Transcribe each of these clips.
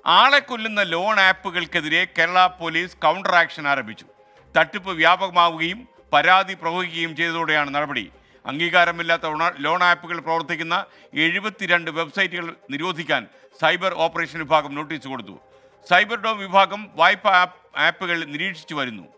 ആളെ കൊല്ലുന്ന ലോൺ ആപ്പുകൾക്കെതിരെ കേരള പോലീസ് കൗണ്ടർ ആക്ഷൻ ആരംഭിച്ചു തട്ടിപ്പ് വ്യാപകമാവുകയും പരാതി പ്രവഹിക്കുകയും ചെയ്തതോടെയാണ് നടപടി അംഗീകാരമില്ലാത്ത ലോണ- ലോൺ ആപ്പുകൾ പ്രവർത്തിക്കുന്ന എഴുപത്തിരണ്ട് വെബ്സൈറ്റുകൾ നിരോധിക്കാൻ സൈബർ ഓപ്പറേഷൻ വിഭാഗം നോട്ടീസ് കൊടുത്തു സൈബർ ഡോം വിഭാഗം വായ്പ ആപ്പ് ആപ്പുകൾ നിരീക്ഷിച്ചു വരുന്നു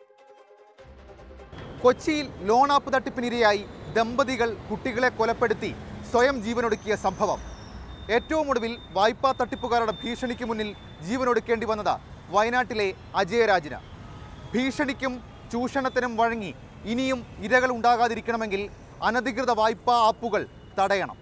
കൊച്ചിയിൽ ലോൺ ആപ്പ് തട്ടിപ്പിനിരയായി ദമ്പതികൾ കുട്ടികളെ കൊലപ്പെടുത്തി സ്വയം ജീവനൊടുക്കിയ സംഭവം ഏറ്റവും ഒടുവിൽ വായ്പാ തട്ടിപ്പുകാരുടെ ഭീഷണിക്ക് മുന്നിൽ ജീവനൊടുക്കേണ്ടി വന്നത് വയനാട്ടിലെ അജയരാജിന് ഭീഷണിക്കും ചൂഷണത്തിനും വഴങ്ങി ഇനിയും ഇരകൾ ഉണ്ടാകാതിരിക്കണമെങ്കിൽ അനധികൃത വായ്പാ ആപ്പുകൾ തടയണം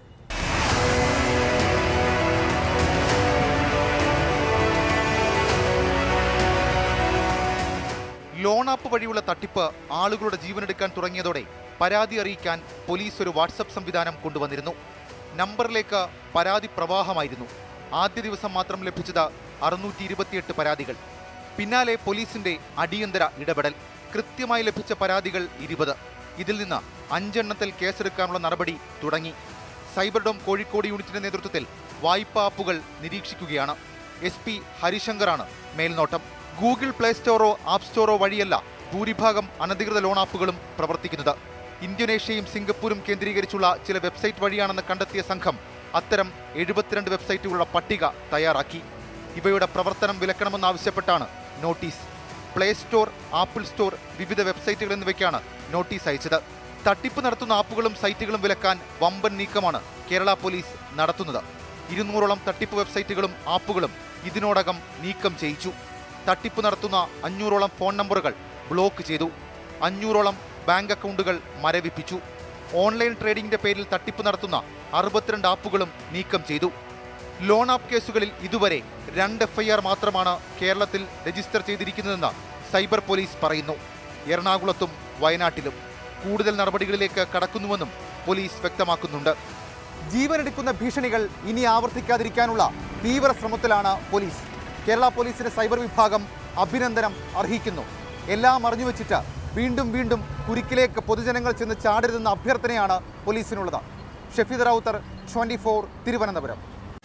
ലോൺ ആപ്പ് വഴിയുള്ള തട്ടിപ്പ് ആളുകളുടെ ജീവനെടുക്കാൻ തുടങ്ങിയതോടെ പരാതി അറിയിക്കാൻ പോലീസ് ഒരു വാട്സപ്പ് സംവിധാനം കൊണ്ടുവന്നിരുന്നു നമ്പറിലേക്ക് പരാതി പ്രവാഹമായിരുന്നു ആദ്യ ദിവസം മാത്രം ലഭിച്ചത് അറുന്നൂറ്റി ഇരുപത്തിയെട്ട് പരാതികൾ പിന്നാലെ പോലീസിന്റെ അടിയന്തര ഇടപെടൽ കൃത്യമായി ലഭിച്ച പരാതികൾ ഇരുപത് ഇതിൽ നിന്ന് അഞ്ചെണ്ണത്തിൽ കേസെടുക്കാനുള്ള നടപടി തുടങ്ങി സൈബർ ഡോം കോഴിക്കോട് യൂണിറ്റിന്റെ നേതൃത്വത്തിൽ വായ്പാ ആപ്പുകൾ നിരീക്ഷിക്കുകയാണ് എസ് പി ഹരിശങ്കറാണ് മേൽനോട്ടം ഗൂഗിൾ പ്ലേ സ്റ്റോറോ ആപ്പ് സ്റ്റോറോ വഴിയല്ല ഭൂരിഭാഗം അനധികൃത ലോൺ ആപ്പുകളും പ്രവർത്തിക്കുന്നത് ഇന്തോനേഷ്യയും സിംഗപ്പൂരും കേന്ദ്രീകരിച്ചുള്ള ചില വെബ്സൈറ്റ് വഴിയാണെന്ന് കണ്ടെത്തിയ സംഘം അത്തരം എഴുപത്തിരണ്ട് വെബ്സൈറ്റുകളുടെ പട്ടിക തയ്യാറാക്കി ഇവയുടെ പ്രവർത്തനം വിലക്കണമെന്നാവശ്യപ്പെട്ടാണ് notice play store Apple store വിവിധ വെബ്സൈറ്റുകൾ എന്നിവയ്ക്കാണ് നോട്ടീസ് അയച്ചത് തട്ടിപ്പ് നടത്തുന്ന ആപ്പുകളും സൈറ്റുകളും വിലക്കാൻ വമ്പൻ നീക്കമാണ് കേരള പോലീസ് നടത്തുന്നത് ഇരുന്നൂറോളം തട്ടിപ്പ് വെബ്സൈറ്റുകളും ആപ്പുകളും ഇതിനോടകം നീക്കം ചെയ്യിച്ചു തട്ടിപ്പ് നടത്തുന്ന അഞ്ഞൂറോളം ഫോൺ നമ്പറുകൾ ബ്ലോക്ക് ചെയ്തു അഞ്ഞൂറോളം ബാങ്ക് അക്കൗണ്ടുകൾ മരവിപ്പിച്ചു ഓൺലൈൻ ട്രേഡിംഗിന്റെ പേരിൽ തട്ടിപ്പ് നടത്തുന്ന അറുപത്തിരണ്ട് ആപ്പുകളും നീക്കം ചെയ്തു ലോൺ ആപ്പ് കേസുകളിൽ ഇതുവരെ രണ്ട് എഫ്ഐആർ മാത്രമാണ് കേരളത്തിൽ രജിസ്റ്റർ ചെയ്തിരിക്കുന്നതെന്ന് സൈബർ പോലീസ് പറയുന്നു എറണാകുളത്തും വയനാട്ടിലും കൂടുതൽ നടപടികളിലേക്ക് കടക്കുന്നുവെന്നും പോലീസ് വ്യക്തമാക്കുന്നുണ്ട് ജീവനെടുക്കുന്ന ഭീഷണികൾ ഇനി ആവർത്തിക്കാതിരിക്കാനുള്ള തീവ്ര ശ്രമത്തിലാണ് പോലീസ് കേരള പോലീസിന്റെ സൈബർ വിഭാഗം അഭിനന്ദനം അർഹിക്കുന്നു എല്ലാം അറിഞ്ഞു വെച്ചിട്ട് വീണ്ടും വീണ്ടും കുരുക്കിലേക്ക് പൊതുജനങ്ങൾ ചെന്ന് ചാടരുതെന്ന അഭ്യർത്ഥനയാണ് പോലീസിനുള്ളത് ഷഫീദ് റൌത്തർ ട്വന്റി ഫോർ തിരുവനന്തപുരം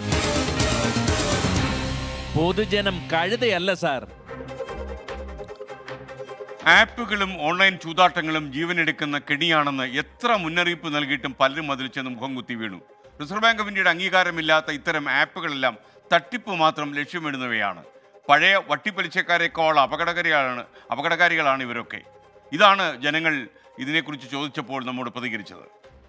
പൊതുജനം കഴുതയല്ല സാർ ആപ്പുകളും ഓൺലൈൻ ചൂതാട്ടങ്ങളും ജീവനെടുക്കുന്ന കെണിയാണെന്ന് എത്ര മുന്നറിയിപ്പ് നൽകിയിട്ടും പലരും അതിൽ ചെന്ന് മുഖം കുത്തി വീണു റിസർവ് ബാങ്ക് ഓഫ് ഇന്ത്യയുടെ അംഗീകാരമില്ലാത്ത ഇത്തരം ആപ്പുകളെല്ലാം തട്ടിപ്പ് മാത്രം ലക്ഷ്യമിടുന്നവയാണ് പഴയ വട്ടിപ്പലിശക്കാരെക്കാൾ അപകടകാരികളാണ് അപകടകാരികളാണ് ഇവരൊക്കെ ഇതാണ് ജനങ്ങൾ ഇതിനെക്കുറിച്ച് ചോദിച്ചപ്പോൾ നമ്മോട് പ്രതികരിച്ചത്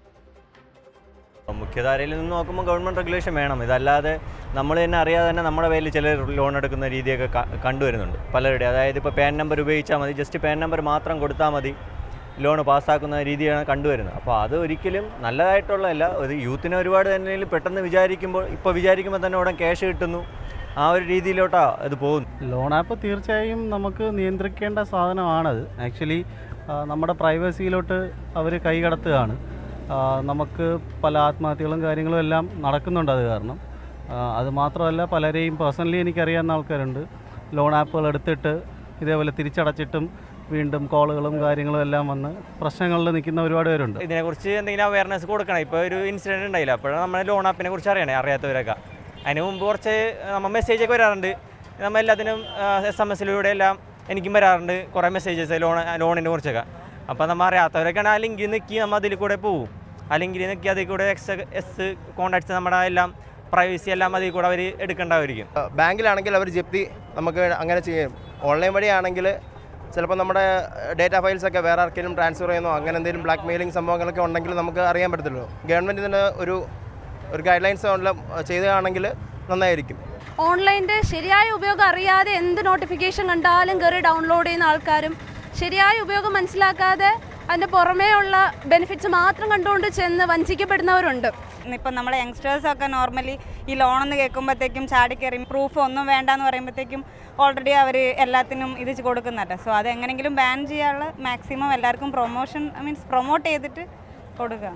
മുഖ്യധാരയിൽ നിന്ന് നോക്കുമ്പോൾ ഗവൺമെൻറ് റെഗുലേഷൻ വേണം ഇതല്ലാതെ നമ്മൾ തന്നെ അറിയാതെ തന്നെ നമ്മുടെ പേരിൽ ചില ലോൺ എടുക്കുന്ന രീതിയൊക്കെ ക- കണ്ടുവരുന്നുണ്ട് പലരുടെ അതായത് ഇപ്പോൾ പാൻ നമ്പർ ഉപയോഗിച്ചാൽ മതി ജസ്റ്റ് പാൻ നമ്പർ മാത്രം കൊടുത്താൽ മതി ലോൺ പാസ്സാക്കുന്ന രീതിയാണ് കണ്ടുവരുന്നത് അപ്പോൾ അത് ഒരിക്കലും നല്ലതായിട്ടുള്ളതല്ല ഒരു യൂത്തിനെ ഒരുപാട് തന്നെ പെട്ടെന്ന് വിചാരിക്കുമ്പോൾ ഇപ്പോൾ വിചാരിക്കുമ്പോൾ തന്നെ ഉടൻ ക്യാഷ് കിട്ടുന്നു ആ ഒരു രീതിയിലോട്ടാണ് ഇത് പോകുന്നത് ലോൺ ആപ്പ് തീർച്ചയായും നമുക്ക് നിയന്ത്രിക്കേണ്ട സാധനമാണത് ആക്ച്വലി നമ്മുടെ പ്രൈവസിയിലോട്ട് അവർ കൈകടത്തുകയാണ് ആ, നമുക്ക് പല ആത്മഹത്യകളും കാര്യങ്ങളും എല്ലാം നടക്കുന്നുണ്ട് അത് കാരണം ആ, അത് മാത്രമല്ല പലരെയും പേഴ്സണലി എനിക്കറിയാവുന്ന ആൾക്കാരുണ്ട് ലോൺ ആപ്പുകൾ എടുത്തിട്ട് ഇതേപോലെ തിരിച്ചടച്ചിട്ടും വീണ്ടും കോളുകളും കാര്യങ്ങളും എല്ലാം വന്ന് പ്രശ്നങ്ങളിൽ നിൽക്കുന്ന ഒരുപാട് പേരുണ്ട് ഇതിനെക്കുറിച്ച് എന്തെങ്കിലും അവയർനെസ് കൊടുക്കണം ഇപ്പോൾ ഒരു ഇൻസിഡൻറ്റ് ഉണ്ടായില്ല അപ്പോഴാണ് നമ്മൾ ലോൺ ആപ്പിനെ കുറിച്ച് അറിയണേ അറിയാത്തവരൊക്കെ അതിന് മുമ്പ് കുറച്ച് നമ്മൾ മെസ്സേജൊക്കെ വരാറുണ്ട് നമ്മൾ എല്ലാത്തിനും എസ് എം എസിലൂടെ എല്ലാം എനിക്കും വരാറുണ്ട് കുറേ മെസ്സേജസ് ലോൺ ലോണിനെ കുറിച്ചൊക്കെ അപ്പോൾ നമ്മൾ അറിയാത്തവരൊക്കെയാണ് ആ ലിങ്കിൽ നിൽക്കി നമ്മൾ അതിൽ കൂടെ പോകും ആ ലിങ്കിൽ നിൽക്കി അതിൽ കൂടെ എക്സ് എസ് കോണ്ടാക്ട്സ് നമ്മുടെ എല്ലാം പ്രൈവസി എല്ലാം അതിൽ കൂടെ അവർ എടുക്കേണ്ടതായിരിക്കും ബാങ്കിലാണെങ്കിൽ അവർ ജപ്തി നമുക്ക് അങ്ങനെ ചെയ്യും ഓൺലൈൻ വഴിയാണെങ്കിൽ ചിലപ്പോൾ നമ്മുടെ ഡേറ്റ ഫയൽസ് ഒക്കെ വേറെ ആർക്കെങ്കിലും ട്രാൻസ്ഫർ ചെയ്യുന്നോ അങ്ങനെ എന്തെങ്കിലും ബ്ലാക്ക് മെയിലിംഗ് സംഭവങ്ങളൊക്കെ ഉണ്ടെങ്കിൽ നമുക്ക് അറിയാൻ പറ്റത്തില്ലല്ലോ ഗവൺമെൻറ് ഇതിന് ഒരു ഒരു ഗൈഡ് ലൈൻസ് ചെയ്തതാണെങ്കിൽ നന്നായിരിക്കും ഓൺലൈൻ്റെ ശരിയായ ഉപയോഗം അറിയാതെ എന്ത് നോട്ടിഫിക്കേഷൻ കണ്ടാലും കയറി ഡൗൺലോഡ് ചെയ്യുന്ന ആൾക്കാരും ശരിയായ ഉപയോഗം മനസ്സിലാക്കാതെ അതിൻ്റെ പുറമേ ഉള്ള ബെനിഫിറ്റ്സ് മാത്രം കണ്ടുകൊണ്ട് ചെന്ന് വഞ്ചിക്കപ്പെടുന്നവരുണ്ട് ഇപ്പം നമ്മളെ യങ്സ്റ്റേഴ്സൊക്കെ നോർമലി ഈ ലോണെന്ന് കേൾക്കുമ്പോഴത്തേക്കും ചാടിക്കയറി പ്രൂഫ് ഒന്നും വേണ്ടാന്ന് പറയുമ്പോഴത്തേക്കും ഓൾറെഡി അവർ എല്ലാത്തിനും ഇത് കൊടുക്കുന്നുണ്ട് സോ അത് എങ്ങനെയെങ്കിലും ബാൻ ചെയ്യാനുള്ള മാക്സിമം എല്ലാവർക്കും പ്രൊമോഷൻ മീൻസ് പ്രൊമോട്ട് ചെയ്തിട്ട് കൊടുക്കുക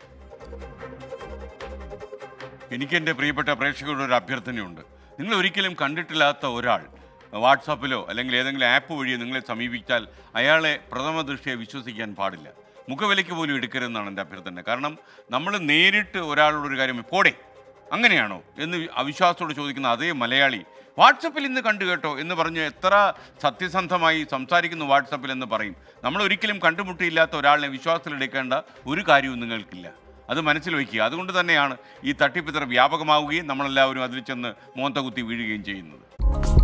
എനിക്ക് എൻ്റെ പ്രിയപ്പെട്ട പ്രേക്ഷകരുടെ ഒരു അഭ്യർത്ഥനയുണ്ട് നിങ്ങൾ ഒരിക്കലും കണ്ടിട്ടില്ലാത്ത ഒരാൾ വാട്സാപ്പിലോ അല്ലെങ്കിൽ ഏതെങ്കിലും ആപ്പ് വഴിയോ നിങ്ങളെ സമീപിച്ചാൽ അയാളെ പ്രഥമ ദൃഷ്ടിയെ വിശ്വസിക്കാൻ പാടില്ല മുഖവിലയ്ക്ക് പോലും എടുക്കരുതെന്നാണ് എൻ്റെ അഭ്യർത്ഥന കാരണം നമ്മൾ നേരിട്ട് ഒരാളോട് ഒരു കാര്യം പോടെ അങ്ങനെയാണോ എന്ന് അവിശ്വാസത്തോട് ചോദിക്കുന്ന അതേ മലയാളി വാട്സപ്പിൽ ഇന്ന് കണ്ടു കേട്ടോ എന്ന് പറഞ്ഞ് എത്ര സത്യസന്ധമായി സംസാരിക്കുന്നു വാട്സപ്പിൽ എന്ന് പറയും നമ്മൾ ഒരിക്കലും കണ്ടുമുട്ടിയില്ലാത്ത ഒരാളിനെ വിശ്വാസത്തിലെടുക്കേണ്ട ഒരു കാര്യവും നിങ്ങൾക്കില്ല അത് മനസ്സിൽ വയ്ക്കുക അതുകൊണ്ട് തന്നെയാണ് ഈ തട്ടിപ്പ് ഇത്ര വ്യാപകമാവുകയും നമ്മളെല്ലാവരും അതിൽ ചെന്ന് മോന്ത കുത്തി വീഴുകയും ചെയ്യുന്നത്